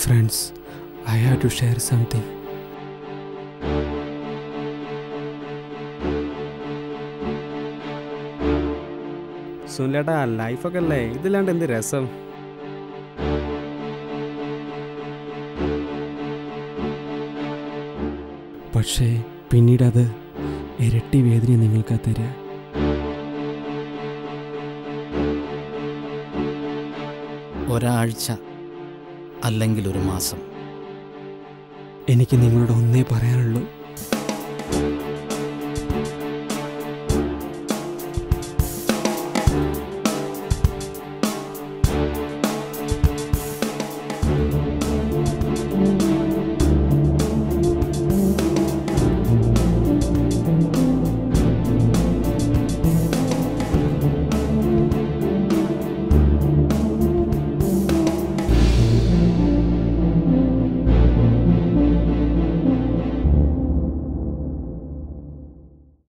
friends I have to share something സുനിലേട്ടാ ലൈഫൊക്കെ അല്ലേ ഇതില്ലാണ്ട് എന്ത് രസം പക്ഷേ പിന്നീട് അത് ഇരട്ടി വേദന നിങ്ങൾക്ക് തരിക ഒരാഴ്ച അല്ലെങ്കിൽ ഒരു മാസം എനിക്ക് നിങ്ങളോട് ഒന്നേ പറയാനുള്ളൂ